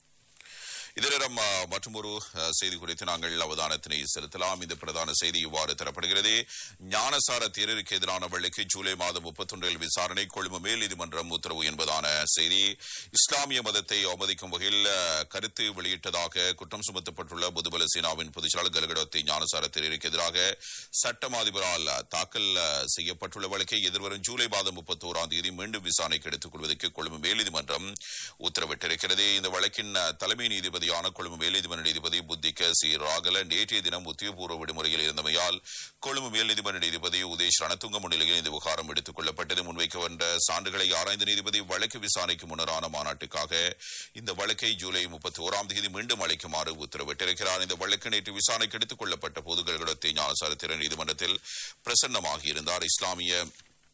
இதனிடம் மற்றும் ஒரு செய்தி குறித்து நாங்கள் அவதானத்தினை செலுத்தலாம் இந்த பிரதான செய்தி இவ்வாறு தரப்படுகிறது ஞானசார தேரருக்கு எதிரான வழக்கு ஜூலை மாதம் முப்பத்தொன்றில் விசாரணை கொழும்பு மேல் நீதிமன்றம் உத்தரவு என்பதான செய்தி இஸ்லாமிய மதத்தை அவமதிக்கும் வகையில் அஹ், கருத்து வெளியிட்டதாக குற்றம் சுமத்தப்பட்டுள்ள புதுபல சேனாவின் பொதுச்செயலாளர் கலகடத்தை ஞானசார தேரருக்கு எதிராக சட்டம் அதிபரால் தாக்கல் அஹ், செய்யப்பட்டுள்ள வழக்கை எதிர்வரும் ஜூலை மாதம் முப்பத்தோராம் தேதி மீண்டும் விசாரணைக்கு எடுத்துக் கொள்வதற்கு கொழும்பு மேல் நீதிமன்றம் உத்தரவிட்டிருக்கிறது இந்த வழக்கின் அஹ், தலைமை நீதிபதி நீதிபதியான கொழும்பு மேல் நீதிமன்ற நீதிபதி புத்திக சி ராகல நேற்றைய தினம் உத்தியோகபூர்வ விடுமுறையில் இருந்தமையால் கொழும்பு மேல் நீதிமன்ற நீதிபதி உதேஷ் ரணத்துங்க முன்னிலையில் இந்த விவகாரம் எடுத்துக் கொள்ளப்பட்டது முன்வைக்க வந்த சான்றுகளை ஆராய்ந்த நீதிபதி வழக்கு விசாரணைக்கு முன்னரான மாநாட்டுக்காக இந்த வழக்கை ஜூலை முப்பத்தி ஓராம் தேதி மீண்டும் அளிக்குமாறு உத்தரவிட்டிருக்கிறார் இந்த வழக்கு நேற்று விசாரணைக்கு எடுத்துக் கொள்ளப்பட்ட பொது கழகத்தை ஞானசார திற நீதிமன்றத்தில் பிரசன்னமாகி இருந்தார் இஸ்லாமிய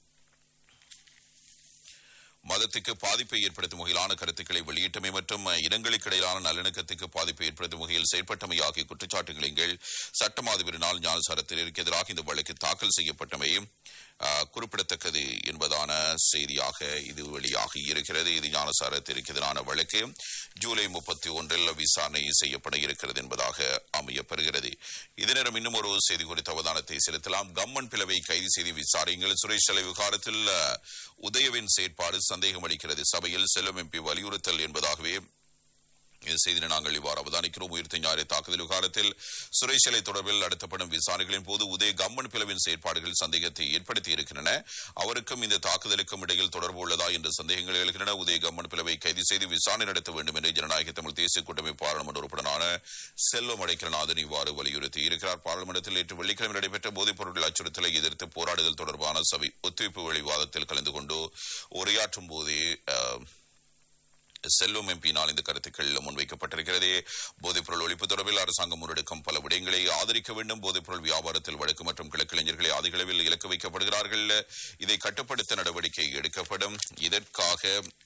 மதத்துக்கு பாதிப்பை ஏற்படுத்தும் வகையிலான கருத்துக்களை வெளியிட்டமை மற்றும் இனங்களுக்கு இடையிலான நல்லிணக்கத்துக்கு பாதிப்பை ஏற்படுத்தும் வகையில் செயற்பட்டமை ஆகிய குற்றச்சாட்டுகளின் கீழ் சட்டமாதிபரினால் ஞானசாரத்திற்கு எதிராக இந்த வழக்கு தாக்கல் செய்யப்பட்டமை ஆஹ், குறிப்பிடத்தக்கது என்பதான செய்தியாக இது வெளியாகி இருக்கிறது இது ஞானசாரத்திற்கு எதிரான வழக்கு ஜூலை முப்பத்தி ஒன்றில் விசாரணை செய்யப்பட இருக்கிறது என்பதாக அமையப்பெறுகிறது இதே நேரம் இன்னும் ஒரு செய்தி குறித்த அவதானத்தை செலுத்தலாம் கம்மன் பிளவை கைது செய்து விசாரியுங்கள் சுரேஷ் சிலை விவகாரத்தில் அஹ், உதயவின் செயற்பாடு சந்தேகம் அளிக்கிறது சபையில் செல்லும் எம்பி வலியுறுத்தல் என்பதாகவே இந்த செய்தியை நாங்கள் இவ்வாறு அவதானிக்கிறோம் உயிர்த்த ஞாயிறு தாக்குதல் விவகாரத்தில் சுரேஷ் சிலை தொடர்பில் நடத்தப்படும் விசாரணைகளின் போது உதய கம்மன் பிளவின் செயற்பாடுகள் சந்தேகத்தை ஏற்படுத்தி இருக்கின்றன அவருக்கும் இந்த தாக்குதலுக்கும் இடையில் தொடர்பு உள்ளதா என்ற சந்தேகங்கள் எழுகின்றன உதய கம்மன் பிளவை கைது செய்து விசாரணை நடத்த வேண்டும் என்று ஜனநாயக தமிழ் தேசிய கூட்டமைப்பு பாராளுமன்ற உறுப்பினரான செல்வம் அடைக்கலநாதன் இவ்வாறு வலியுறுத்தி இருக்கிறார் பாராளுமன்றத்தில் நேற்று வெள்ளிக்கிழமை நடைபெற்ற போதைப் பொருட்கள் அச்சுறுத்தலை எதிர்த்து போராடுதல் தொடர்பான சபை ஒத்துழைப்பு வெளிவாதத்தில் கலந்து கொண்டு உரையாற்றும் போதே அஹ், செல்வம் எம்பியினால் இந்த கருத்துக்கள் முன்வைக்கப்பட்டிருக்கிறது போதைப்பொருள் ஒழிப்பு தொடர்பில் அரசாங்கம் முன்னெடுக்கும் பல விடயங்களை ஆதரிக்க வேண்டும் போதைப்பொருள் வியாபாரத்தில் வழக்கு மற்றும் கிழக்கிளைஞர்களை அதிக அளவில் இலக்கு வைக்கப்படுகிறார்கள் இதை கட்டுப்படுத்த நடவடிக்கை எடுக்கப்படும் இதற்காக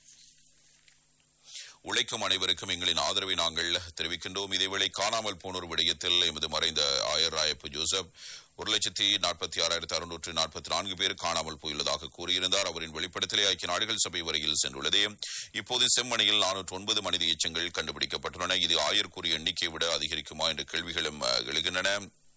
உழைக்கும் அனைவருக்கும் எங்களின் ஆதரவை நாங்கள் தெரிவிக்கின்றோம் இதேவேளை காணாமல் போனோர் விடயத்தில் எமது மறைந்த ஆயர் ராயப்பு ஜோசப் ஒரு லட்சத்தி நாற்பத்தி ஆறாயிரத்தி அறுநூற்று நாற்பத்தி நான்கு பேர் காணாமல் போயுள்ளதாக கூறியிருந்தார் அவரின் வெளிப்படத்திலே ஐக்கிய நாடுகள் சபை வரையில் சென்றுள்ளது இப்போது செம்மணியில் நானூற்று ஒன்பது மனித எச்சங்கள் கண்டுபிடிக்கப்பட்டுள்ளன இது ஆயர் கூறிய எண்ணிக்கையை விட அதிகரிக்குமா என்ற கேள்விகளும் அஹ், எழுகின்றன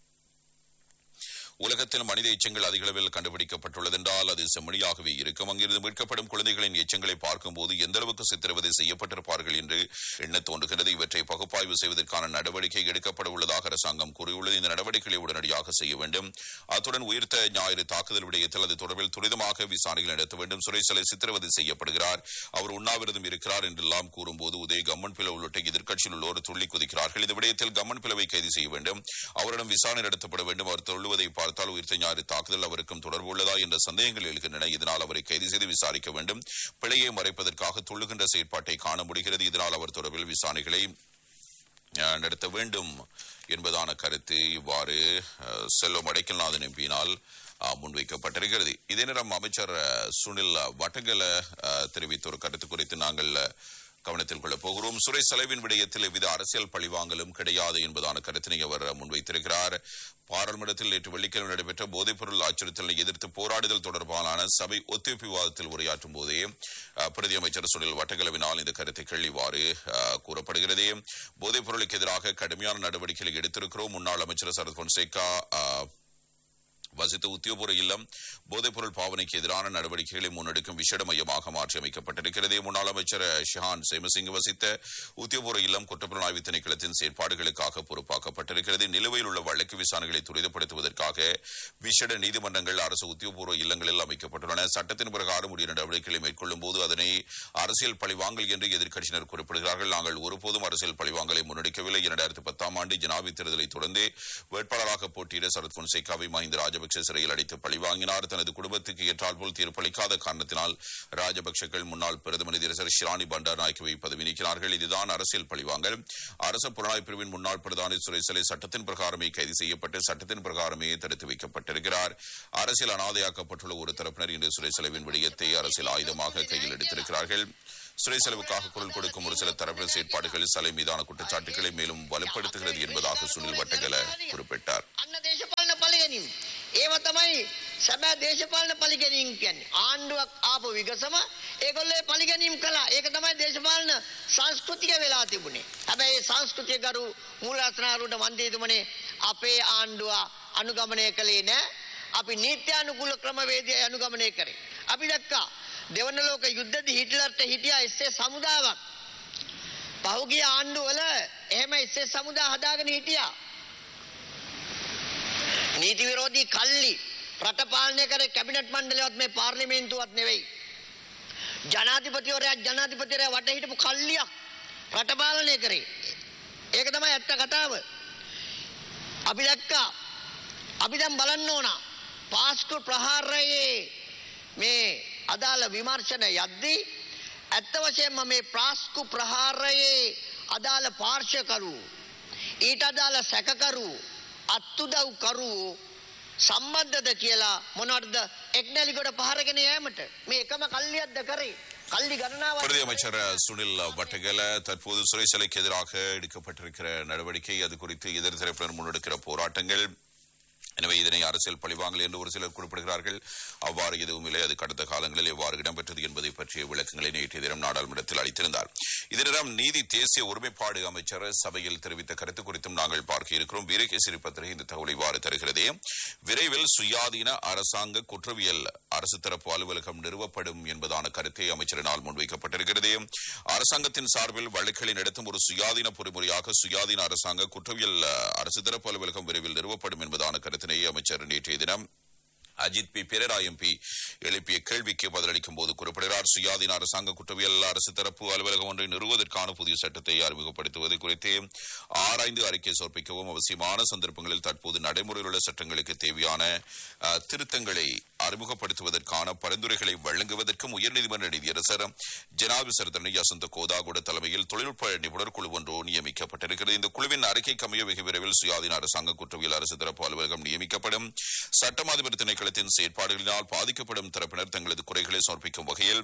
உலகத்தில் மனித எச்சங்கள் அதிக அளவில் கண்டுபிடிக்கப்பட்டுள்ளது என்றால் அது செம்மணியாகவே இருக்கும் அங்கிருந்து மீட்கப்படும் குழந்தைகளின் எச்சங்களை பார்க்கும்போது எந்த அளவுக்கு சித்திரவதை செய்யப்பட்டிருப்பார்கள் என்று எண்ண தோன்றுகிறது இவற்றை பகுப்பாய்வு செய்வதற்கான நடவடிக்கை எடுக்கப்பட உள்ளதாக அரசாங்கம் கூறியுள்ளது இந்த நடவடிக்கைகளை உடனடியாக செய்ய வேண்டும் அத்துடன் உயிர்த்த ஞாயிறு தாக்குதல் விடயத்தில் அது தொடர்பில் துரிதமாக விசாரணைகள் நடத்த வேண்டும் சுரேசலை சித்திரவதை செய்யப்படுகிறார் அவர் உண்ணாவிரதம் இருக்கிறார் என்றெல்லாம் கூறும்போது உதய கம்மன் பிளவு உள்ளிட்ட எதிர்க்கட்சியில் உள்ளோர் துள்ளி குதிக்கிறார்கள் இந்த விடயத்தில் கம்மன் பிளவை கைது செய்ய வேண்டும் அவரிடம் விசாரணை நடத்தப்பட வேண்டும் அவர் தொழுவதை பார்த்தால் உயிர்த்த ஞாயிறு தாக்குதல் அவருக்கும் தொடர்பு உள்ளதா என்ற சந்தேகங்கள் எழுகின்றன இதனால் அவரை கைது செய்து விசாரிக்க வேண்டும் பிழையை மறைப்பதற்காக துள்ளுகின்ற செயற்பாட்டை காண முடிகிறது இதனால் அவர் தொடர்பில் விசாரணைகளை அஹ், நடத்த வேண்டும் என்பதான கருத்து இவ்வாறு அஹ், செல்வம் அடைக்கல்நாதன் எம்பியினால் அஹ், முன்வைக்கப்பட்டிருக்கிறது இதே நேரம் அமைச்சர் அஹ், சுனில் வட்டங்கல அஹ், தெரிவித்த ஒரு கருத்து குறித்து நாங்கள் அஹ், கவனத்தில் கொள்ளப் போகிறோம் சுரேஷ் செலவின் விடயத்தில் எவ்வித அரசியல் பழிவாங்கலும் கிடையாது என்பதான கருத்தினை அவர் முன்வைத்திருக்கிறார் பாராளுமன்றத்தில் நேற்று வெள்ளிக்கிழமை நடைபெற்ற போதைப்பொருள் அச்சுறுத்தலை எதிர்த்து போராடுதல் தொடர்பான சபை ஒத்துழைப்பு விவாதத்தில் உரையாற்றும் போதே அஹ், பிரதி அமைச்சர் சுனில் வட்டகலவினால் இந்த கருத்துக்கள் இவ்வாறு அஹ், கூறப்படுகிறது போதைப் பொருளுக்கு எதிராக கடுமையான நடவடிக்கைகளை எடுத்திருக்கிறோம் முன்னாள் அமைச்சர் சரத் பொன்சேகா அஹ், வசித்த உத்தியோகபூர்வ இல்லம் போதைப்பொருள் பாவனைக்கு எதிரான நடவடிக்கைகளை முன்னெடுக்கும் விசேட மையமாக மாற்றி அமைக்கப்பட்டிருக்கிறது முன்னாள் அமைச்சர் ஷிஹான் சேமசிங் வசித்த உத்தியோகபூர்வ இல்லம் குற்றப்புலனாய்வு திணைக்களத்தின் செயற்பாடுகளுக்காக பொறுப்பாக்கப்பட்டிருக்கிறது நிலுவையில் உள்ள வழக்கு விசாரணைகளை துரிதப்படுத்துவதற்காக விசேட நீதிமன்றங்கள் அரசு உத்தியோகபூர்வ இல்லங்களில் அமைக்கப்பட்டுள்ளன சட்டத்தின் பிரகாரம் உரிய நடவடிக்கைகளை மேற்கொள்ளும் போது அதனை அரசியல் பழிவாங்கல் என்று எதிர்க்கட்சியினர் குறிப்பிடுகிறார்கள் நாங்கள் ஒருபோதும் அரசியல் பழிவாங்கலை முன்னெடுக்கவில்லை இரண்டாயிரத்தி பத்தாம் ஆண்டு ஜனாதிபதி தேர்தலை தொடர்ந்து வேட்பாளராக போட்டியிட சரத் பொன்சேகாவை மஹிந்த ராஜபக்சே சிறையில் அடைத்து பழிவாங்கினார் தனது குடும்பத்துக்கு ஏற்றால் போல் தீர்ப்பளிக்காத காரணத்தினால் ராஜபக்சேக்கள் முன்னாள் பிரதம நீதியரசர் ஷிராணி பண்டார் நாயக்கவை பதவி நீக்கினார்கள் இதுதான் அரசியல் பழிவாங்கல் அரசு புலனாய்வு பிரிவின் முன்னாள் பிரதானி சுரேசலை சட்டத்தின் பிரகாரமே கைது செய்யப்பட்டு சட்டத்தின் பிரகாரமே தடுத்து வைக்கப்பட்டிருக்கிறார் அரசியல் அனாதையாக்கப்பட்டுள்ள ஒரு தரப்பினர் இன்று சுரேசலவின் விடயத்தை அரசியல் ஆயுதமாக கையில் எடுத்திருக்கிறார்கள் சிறை செலவுக்காக குரல் கொடுக்கும் ஒரு சில தரப்பினர் செயற்பாடுகள் சலை மீதான குற்றச்சாட்டுகளை மேலும் வலுப்படுத்துகிறது என்பதாக சுனில் வட்டகல குறிப்பிட்டார் අන්න දේශපාලන පලිගැනීම්. ඒව තමයි සැබෑ දේශපාලන පලිගැනීම් කියන්නේ. ආණ්ඩුවක් ආපු විගසම ඒගොල්ලෝ ඒ පලිගැනීම් කළා. ඒක තමයි දේශපාලන සංස්කෘතිය වෙලා තිබුණේ. හැබැයි ඒ සංස්කෘතිය ගරු මූලරත්නාරුන්ට මන්ත්‍රීතුමනේ අපේ ආණ්ඩුව අනුගමනය කළේ නෑ. අපි නීත්‍යානුකූල ක්‍රමවේදය අනුගමනය කරේ. අපි දැක්කා දෙවන ලෝක යුද්ධදී හිට්ලර්ට හිටියා එස්සේ සමුදාවක්. පහුගිය ආණ්ඩුවල එහෙම එස්සේ සමුදා හදාගෙන හිටියා. නීති විරෝධී කල්ලි රට පාලනය කරේ කැබිනට් මණ්ඩලයවත් මේ පාර්ලිමේන්තුවත් නෙවෙයි. ජනාධිපතිවරයා ජනාධිපතිවරයා වට හිටපු කල්ලියක් රට පාලනය කරේ. ඒක තමයි ඇත්ත කතාව. අපි දැක්කා අපි දැන් බලන්න ඕන පාස්කු ප්‍රහාරයේ මේ අදාළ විමර්ශන යද්දී ඇත්ත වශයෙන්ම මේ ප්‍රාස්කු ප්‍රහාරයේ අදාළ පාර්ශවකරු ඊට අදාළ සැකකරු අත්උදව්කරු සම්බන්ධද කියලා මොනවටද එක්නැලිගොඩ පහරගෙන යෑමට මේ එකම කල්ලියක්ද කරේ கல்வி கருணாவாய் பிரதி அமைச்சர் சுனில் வட்டகல தற்போது சிறைச்சலைக்கு எதிராக எடுக்கப்பட்டிருக்கிற நடவடிக்கை அது குறித்து எதிர் தரப்பினர் முன்னெடுக்கிற போராட்டங்கள் எனவே இதனை அரசியல் பழிவாங்கல் என்று ஒரு சிலர் குறிப்பிடுகிறார்கள் அவ்வாறு எதுவும் இல்லை அது கடந்த காலங்களில் எவ்வாறு இடம்பெற்றது என்பதை பற்றிய விளக்கங்களை நேற்றைய தினம் நாடாளுமன்றத்தில் அளித்திருந்தார் இதனிடம் நீதி தேசிய ஒருமைப்பாடு அமைச்சர் சபையில் தெரிவித்த கருத்து குறித்தும் நாங்கள் பார்க்க இருக்கிறோம் வீரகேசரி பத்திரிகை இந்த தகவலை இவ்வாறு தருகிறது விரைவில் சுயாதீன அரசாங்க குற்றவியல் அரசு தரப்பு அலுவலகம் நிறுவப்படும் என்பதான கருத்தை அமைச்சரினால் முன்வைக்கப்பட்டிருக்கிறது அரசாங்கத்தின் சார்பில் வழக்குகளை நடத்தும் ஒரு சுயாதீன பொறிமுறையாக சுயாதீன அரசாங்க குற்றவியல் அஹ், அரசு தரப்பு அலுவலகம் விரைவில் நிறுவப்படும் என்பதான கருத்தினை அமைச்சர் நேற்றைய தினம் அஜித் பி பெரரா எம்பி எழுப்பிய கேள்விக்கு பதிலளிக்கும் போது குறிப்பிடுகிறார் சுயாதீன அரசாங்க குற்றவியல் அரசு தரப்பு அலுவலகம் ஒன்றை நிறுவுவதற்கான புதிய சட்டத்தை அறிமுகப்படுத்துவது குறித்து ஆராய்ந்து அறிக்கை சமர்ப்பிக்கவும் அவசியமான சந்தர்ப்பங்களில் தற்போது நடைமுறையில் உள்ள சட்டங்களுக்கு தேவையான அஹ், திருத்தங்களை அறிமுகப்படுத்துவதற்கான பரிந்துரைகளை வழங்குவதற்கும் உயர்நீதிமன்ற நீதியரசர் ஜனாபிசரதனை யசந்த கோதாகுட தலைமையில் தொழில்நுட்ப நிபுணர் குழு ஒன்று நியமிக்கப்பட்டிருக்கிறது இந்த குழுவின் அறிக்கைக்கு அமைய வெகு விரைவில் சுயாதீன அரசாங்க குற்றவியல் அரசு தரப்பு அலுவலகம் நியமிக்கப்படும் சட்டம் அதிபர் திணைக்களத்தின் செயற்பாடுகளினால் பாதிக்கப்படும் தரப்பினர் தங்களது குறைகளை சமர்ப்பிக்கும் வகையில்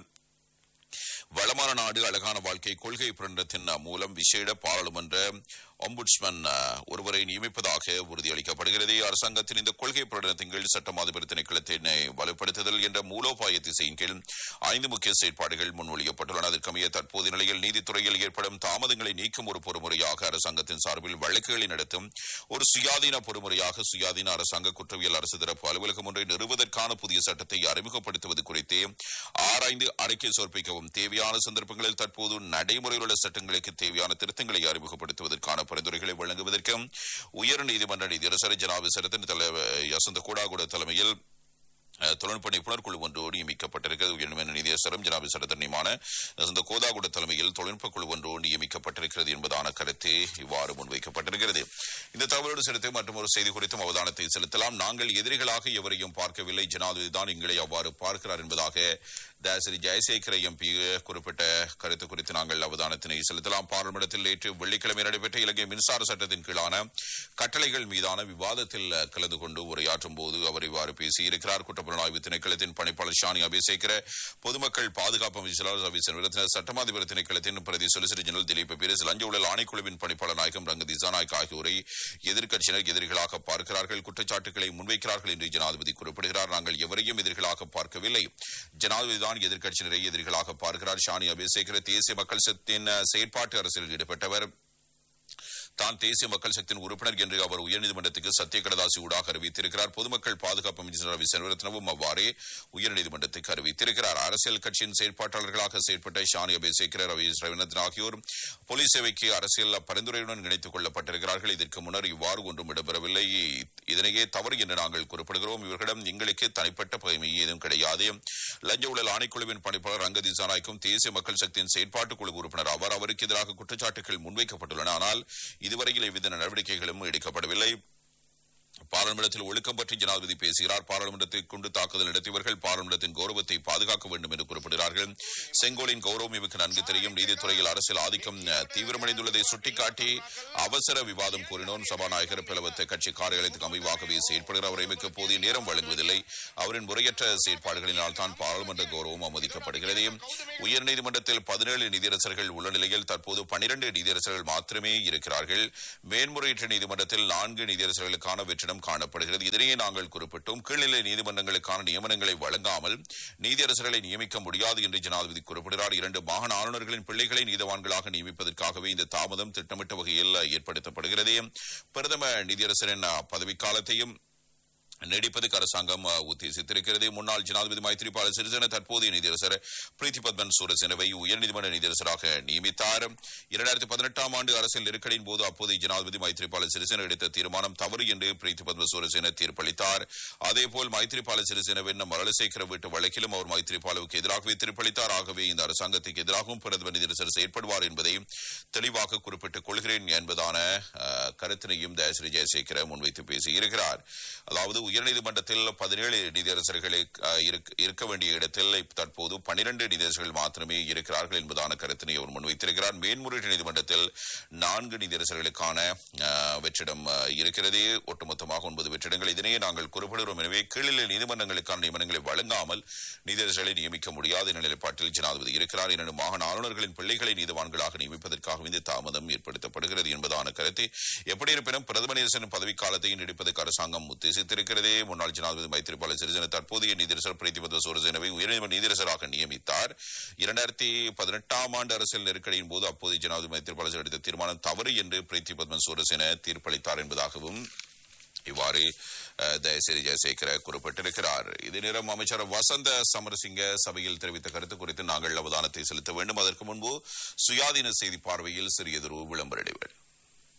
வளமான நாடு அழகான வாழ்க்கை கொள்கை பிரண்டத்தின் மூலம் விசேட பாராளுமன்ற ஒம்புட்ஸ்மன் ஒருவரை நியமிப்பதாக உறுதியளிக்கப்படுகிறது அரசாங்கத்தின் இந்த கொள்கை பிரகடனத்தின் கீழ் சட்டம் அதிபர் திணைக்களத்தினை வலுப்படுத்துதல் என்ற மூலோபாய திசையின் கீழ் ஐந்து முக்கிய செயற்பாடுகள் முன்மொழியப்பட்டுள்ளன அதற்கமைய தற்போதைய நிலையில் நீதித்துறையில் ஏற்படும் தாமதங்களை நீக்கும் ஒரு பொறுமுறையாக அரசாங்கத்தின் சார்பில் வழக்குகளை நடத்தும் ஒரு சுயாதீன பொறுமுறையாக சுயாதீன அரசாங்க குற்றவியல் அரசு தரப்பு அலுவலகம் ஒன்றை நிறுவுவதற்கான புதிய சட்டத்தை அறிமுகப்படுத்துவது குறித்து ஆராய்ந்து அறிக்கை சமர்ப்பிக்கவும் தேவையான சந்தர்ப்பங்களில் தற்போது நடைமுறையில் உள்ள சட்டங்களுக்கு தேவையான திருத்தங்களை அறிமுகப்படுத்துவதற்கான பரிந்துரைகளை வழங்குவதற்கும் உயர் நீதிமன்ற நீதியரசர் ஜனாபிசரத்தின் தலைவர் யசந்த கூடாகுட தலைமையில் அஹ், தொழில்நுட்ப நிபுணர் குழு ஒன்று நியமிக்கப்பட்டிருக்கிறது உயர்நீதிமன்ற நீதியரசரும் ஜனாபிசரத்தின் நியமான இந்த கோதாகுட தலைமையில் தொழில்நுட்ப குழு ஒன்று நியமிக்கப்பட்டிருக்கிறது என்பதான கருத்து இவ்வாறு முன்வைக்கப்பட்டிருக்கிறது இந்த தகவலோடு சேர்த்து மற்றும் ஒரு செய்தி குறித்தும் அவதானத்தை செலுத்தலாம் நாங்கள் எதிரிகளாக எவரையும் பார்க்கவில்லை ஜனாதிபதி தான் எங்களை அவ்வாறு பார்க்கிறார் என்பதாக தாசிரி ஜெயசேகர எம்பி குறிப்பிட்ட கருத்து குறித்து நாங்கள் அவதானத்தினை செலுத்தலாம் பாராளுமன்றத்தில் நேற்று வெள்ளிக்கிழமை நடைபெற்ற இலங்கை மின்சார சட்டத்தின் கீழான கட்டளைகள் மீதான விவாதத்தில் கலந்து கொண்டு உரையாற்றும் போது அவர் இவ்வாறு பேசியிருக்கிறார் குற்றப்புலனாய்வு திணைக்களத்தின் பணிப்பாளர் ஷானி அபிசேகர பொதுமக்கள் பாதுகாப்பு அமைச்சர் ரவி செல்வரத்ன சட்டமாதிபர் திணைக்களத்தின் பிரதி சொலிசிட்டர் ஜெனரல் திலீப் பீரஸ் லஞ்ச ஊழல் ஆணைக்குழுவின் பணிப்பாளர் நாயகம் ரங்க திசாநாயக் ஆகியோரை எதிர்க்கட்சியினர் எதிரிகளாக பார்க்கிறார்கள் குற்றச்சாட்டுகளை முன்வைக்கிறார்கள் என்று ஜனாதிபதி குறிப்பிடுகிறார் நாங்கள் எவரையும் எதிரிகளாக பார்க்கவில்லை ஜனாதிபதி தான் எதிர்க்கட்சியினரை எதிரிகளாக பார்க்கிறார் ஷானி அபிசேகர தேசிய மக்கள் சக்தியின் அஹ், செயற்பாட்டு அரசியலில் ஈடுபட்டவர் தான் தேசிய மக்கள் சக்தியின் உறுப்பினர் என்று அவர் உயர்நீதிமன்றத்துக்கு சத்திய கடதாசி ஊடாக அறிவித்திருக்கிறார் பொதுமக்கள் பாதுகாப்பு அமைச்சர் ரவி செல்வரத்னவும் அவ்வாறே உயர்நீதிமன்றத்துக்கு அறிவித்திருக்கிறார் அரசியல் கட்சியின் செயற்பாட்டாளர்களாக செயற்பட்ட ஷானி அபேசேகர் ரவி ரவீந்திரநாத் ஆகியோர் போலீஸ் சேவைக்கு அரசியல் பரிந்துரையுடன் இணைத்துக் கொள்ளப்பட்டிருக்கிறார்கள் இதற்கு முன்னர் இவ்வாறு ஒன்றும் இடம்பெறவில்லை இதனையே தவறு என்று நாங்கள் குறிப்பிடுகிறோம் இவர்களிடம் எங்களுக்கு தனிப்பட்ட பகைமை ஏதும் கிடையாது லஞ்ச ஊழல் ஆணைக்குழுவின் பணிப்பாளர் ரங்க திசாநாய்க்கும் தேசிய மக்கள் சக்தியின் செயற்பாட்டுக் குழு உறுப்பினர் அவர் அவருக்கு எதிராக குற்றச்சாட்டுகள் முன்வைக்கப்பட்டுள்ளன ஆனால் இதுவரையில் எவ்வித நடவடிக்கைகளும் எடுக்கப்படவில்லை பாராளுமன்றத்தில் ஒழுக்கம் பற்றி ஜனாதிபதி பேசுகிறார் பாராளுமன்றத்தை கொண்டு தாக்குதல் நடத்தியவர்கள் பாராளுமன்றத்தின் கௌரவத்தை பாதுகாக்க வேண்டும் என்று குறிப்பிடுகிறார்கள் செங்கோலின் கௌரவம் இவருக்கு நன்கு தெரியும் நீதித்துறையில் அரசியல் ஆதிக்கம் அஹ், தீவிரமடைந்துள்ளதை சுட்டிக்காட்டி அவசர விவாதம் கூறினோம் சபாநாயகர் பிளவத்த கட்சி காரியாலயத்துக்கு அமைவாகவே செயற்படுகிறார் அவர் எமக்கு போதிய நேரம் வழங்குவதில்லை அவரின் முறையற்ற செயற்பாடுகளினால் தான் பாராளுமன்ற கௌரவம் அவமதிக்கப்படுகிறது உயர்நீதிமன்றத்தில் பதினேழு நீதியரசர்கள் உள்ள நிலையில் தற்போது பனிரெண்டு நீதியரசர்கள் மாத்திரமே இருக்கிறார்கள் மேன்முறையீட்டு நீதிமன்றத்தில் நான்கு நீதியரசர்களுக்கான வெற்றிடம் காணப்படுகிறது இதனையே நாங்கள் குறிப்பிட்டோம் கீழ்நிலை நீதிமன்றங்களுக்கான நியமனங்களை வழங்காமல் நீதியரசர்களை நியமிக்க முடியாது என்று ஜனாதிபதி குறிப்பிடுகிறார் இரண்டு மாகாண ஆளுநர்களின் பிள்ளைகளை நீதவான்களாக நியமிப்பதற்காகவே இந்த தாமதம் திட்டமிட்ட வகையில் ஏற்படுத்தப்படுகிறது பிரதம நீதியரசரின் அஹ், பதவிக்காலத்தையும் நீடிப்பதற்கு அரசாங்கம் அஹ், உத்தேசித்திருக்கிறது முன்னாள் ஜனாதிபதி மைத்ரிபால சிறிசேன தற்போதைய நீதியரசர் பிரீத்தி பத்மன் சூரசேனவை உயர்நீதிமன்ற நீதியரசராக நியமித்தார் இரண்டாயிரத்தி பதினெட்டாம் ஆண்டு அரசியல் நெருக்கடியின் போது அப்போதைய ஜனாதிபதி மைத்ரிபால சிறிசேன எடுத்த தீர்மானம் தவறு என்று பிரீத்தி பத்ம சூரசேன தீர்ப்பளித்தார் அதேபோல் மைத்ரிபால சிறிசேனவின் மரளசேகர வீட்டு வழக்கிலும் அவர் மைத்ரிபாலுக்கு எதிராகவே தீர்ப்பளித்தார் ஆகவே இந்த அரசாங்கத்துக்கு எதிராகவும் பிரதமர் நீதியரசர் செயற்படுவார் என்பதை தெளிவாக குறிப்பிட்டுக் கொள்கிறேன் என்பதான அஹ், கருத்தினையும் தயஸ்ரீ ஜெயசேகர முன்வைத்து பேசியிருக்கிறார் அதாவது உயர்நீதிமன்றத்தில் பதினேழு நீதியரசர்களை அஹ், இருக்க- இருக்க வேண்டிய இடத்தில் இப்ப தற்போது பனிரெண்டு நீதியரசர்கள் மாத்திரமே இருக்கிறார்கள் என்பதான கருத்தினை அவர் முன்வைத்திருக்கிறார் மேன்முறையீட்டு நீதிமன்றத்தில் நான்கு நீதியரசர்களுக்கான அஹ், வெற்றிடம் அஹ், இருக்கிறது ஒட்டுமொத்தமாக ஒன்பது வெற்றிடங்கள் இதனையே நாங்கள் குறிப்பிடுகிறோம் எனவே கீழில் நீதிமன்றங்களுக்கான நியமனங்களை வழங்காமல் நீதியரசர்களை நியமிக்க முடியாத நிலைப்பாட்டில் ஜனாதிபதி இருக்கிறார் எனினும் மாகாண ஆளுநர்களின் பிள்ளைகளை நீதிவான்களாக நியமிப்பதற்காக இந்த தாமதம் ஏற்படுத்தப்படுகிறது என்பதான கருத்து எப்படி இருப்பினும் பிரதம நீதியரசரின் பதவிக்காலத்தை நீடிப்பதற்கு அரசாங்கம் உத்தேசித்திருக்கிறது முன்னாள் ஜனாதிபதி மைத்திரிபால சிறிசேன தற்போதைய நீதியரசர் பிரீத்திபத்ம சூரசேனவை உயர்நீதிமன்ற நீதியரசராக நியமித்தார் இரண்டாயிரத்தி பதினெட்டாம் ஆண்டு அரசியல் நெருக்கடியின் போது அப்போதைய ஜனாதிபதி மைத்திரிபால சிறிசேன எடுத்த தீர்மானம் தவறு என்று பிரீத்திபத்ம சூரசேன தீர்ப்பளித்தார் என்பதாகவும் இவ்வாறு அஹ், தயசேரி ஜெயசேகர குறிப்பிட்டிருக்கிறார் இதே நேரம் அமைச்சர் வசந்த சமரசிங்க சபையில் தெரிவித்த கருத்து குறித்து நாங்கள் அவதானத்தை செலுத்த வேண்டும் அதற்கு முன்பு சுயாதீன செய்தி பார்வையில் சிறியதொரு விளம்பர இடைவேளை